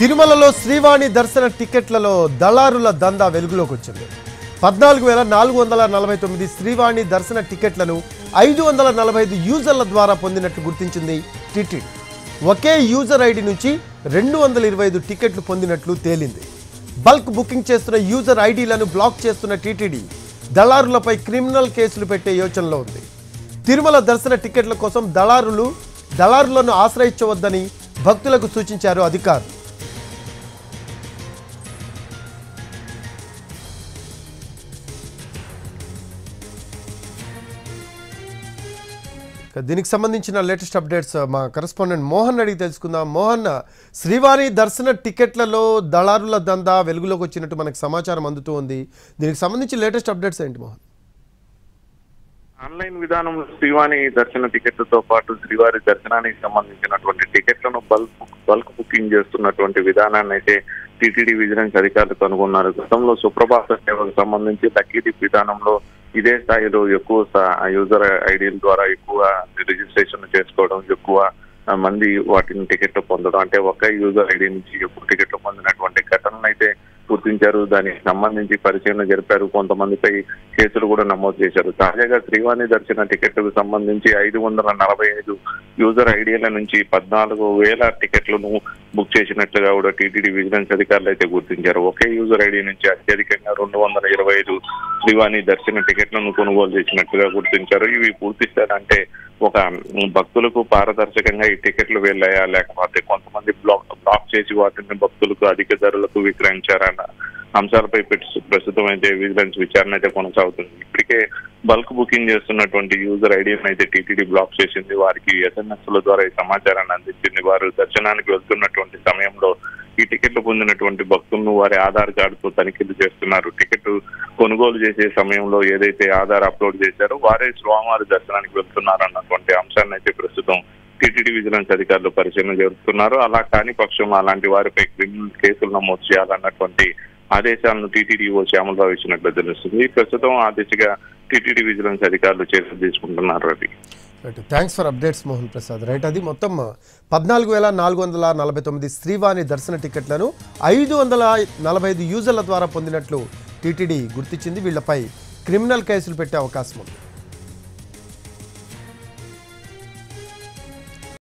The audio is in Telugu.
తిరుమలలో శ్రీవాణి దర్శన టికెట్లలో దళారుల దందా వెలుగులోకి వచ్చింది పద్నాలుగు వేల నాలుగు వందల నలభై తొమ్మిది శ్రీవాణి దర్శన టికెట్లను ఐదు వందల నలభై ఐదు యూజర్ల ద్వారా పొందినట్లు గుర్తించింది టిటిడి ఒకే యూజర్ ఐడి నుంచి రెండు వందల ఇరవై ఐదు టికెట్లు పొందినట్లు తేలింది బల్క్ బుకింగ్ చేస్తున్న యూజర్ ఐడీలను బ్లాక్ చేస్తున్న టీటీడీ దళారులపై క్రిమినల్ కేసులు పెట్టే యోచనలో ఉంది తిరుమల దర్శన టికెట్ల కోసం దళారులు దళారులను ఆశ్రయించవద్దని భక్తులకు సూచించారు అధికారులు ఇక దీనికి సంబంధించిన లేటెస్ట్ అప్డేట్స్ మా కరెస్పాండెంట్ మోహన్ అడిగి తెలుసుకుందాం మోహన్ శ్రీవారి దర్శన టికెట్లలో దళారుల దందా వెలుగులోకి వచ్చినట్టు మనకు సమాచారం అందుతూ ఉంది దీనికి సంబంధించి లేటెస్ట్ అప్డేట్స్ ఏంటి మోహన్ ఆన్లైన్ విధానంలో శ్రీవాణి దర్శన టికెట్లతో పాటు శ్రీవారి దర్శనానికి సంబంధించినటువంటి టికెట్లను బల్క్ బల్క్ బుకింగ్ చేస్తున్నటువంటి విధానాన్ని అయితే టీటీడీ విజిలెన్స్ అధికారులు కనుగొన్నారు గతంలో సుప్రభాత సేవకు సంబంధించి లక్కీ డిప్ విధానంలో ఇదే స్థాయిలో ఎక్కువ సా- యూజర్ ఐడీల ద్వారా ఎక్కువ రిజిస్ట్రేషన్ చేసుకోవడం ఎక్కువ ఆ, మంది వాటిని టికెట్లు పొందడం అంటే ఒక్క యూజర్ ఐడి నుంచి ఎక్కువ టికెట్లు పొందినటువంటి ఘటనలు అయితే గుర్తించారు దానికి సంబంధించి పరిశీలన జరిపారు కొంతమందిపై కేసులు కూడా నమోదు చేశారు తాజాగా శ్రీవాణి దర్శన టికెట్లకు సంబంధించి ఐదు వందల నలభై ఐదు యూజర్ ఐడియాల నుంచి పద్నాలుగు వేల టికెట్లను బుక్ చేసినట్లుగా కూడా టీటీడీ విజిలెన్స్ అధికారులు అయితే గుర్తించారు ఒకే యూజర్ ఐడి నుంచి అత్యధికంగా రెండు వందల ఇరవై ఐదు శ్రీవాణి దర్శన టికెట్లను కొనుగోలు చేసినట్లుగా గుర్తించారు ఇవి పూర్తి స్థాయి అంటే ఒక మ్, భక్తులకు పారదర్శకంగా ఈ టికెట్లు వెళ్ళాయా లేకపోతే కొంతమంది బ్లాక్ బ్లాక్ చేసి వాటిని భక్తులకు అధిక ధరలకు విక్రయించారన్న అంశాలపై పెట్టి ప్రస్తుతం అయితే విజిలెన్స్ విచారణ అయితే కొనసాగుతుంది ఇప్పటికే బల్క్ బుకింగ్ చేస్తున్నటువంటి యూజర్ ఐడిని అయితే టీటీడీ బ్లాక్ చేసింది వారికి ఎస్ఎంఎస్ ల ద్వారా ఈ సమాచారాన్ని అందించింది వారు దర్శనానికి వెళ్తున్నటువంటి సమయంలో ఈ టికెట్లు పొందినటువంటి భక్తులను వారి ఆధార్ కార్డుతో తనిఖీలు చేస్తున్నారు టికెట్ కొనుగోలు చేసే సమయంలో ఏదైతే ఆధార్ అప్లోడ్ చేశారో వారే స్వామివారి దర్శనానికి వెళ్తున్నారు అన్నటువంటి అంశాన్ని అయితే ప్రస్తుతం టీటీడీ విజిలెన్స్ అధికారులు పరిశీలన జరుపుతున్నారు అలా కాని పక్షం అలాంటి వారిపై క్రిమినల్ కేసులు నమోదు చేయాలన్నటువంటి ఆదేశాలను టీటీడీ ఓ శ్యామలరావు ఇచ్చినట్లు తెలుస్తుంది ప్రస్తుతం ఆ దిశగా టీటీడీ విజిలెన్స్ అధికారులు చర్యలు తీసుకుంటున్నారు Ravi right thanks for updates Mohan Prasad right అది మొత్తం పద్నాలుగు వేల నాలుగు వందల నలభై తొమ్మిది శ్రీవాణి దర్శన టికెట్లను ఐదు వందల నలభై ఐదు యూజర్ల ద్వారా పొందినట్లు టీటీడీ గుర్తించింది వీళ్లపై క్రిమినల్ కేసులు పెట్టే అవకాశం ఉంది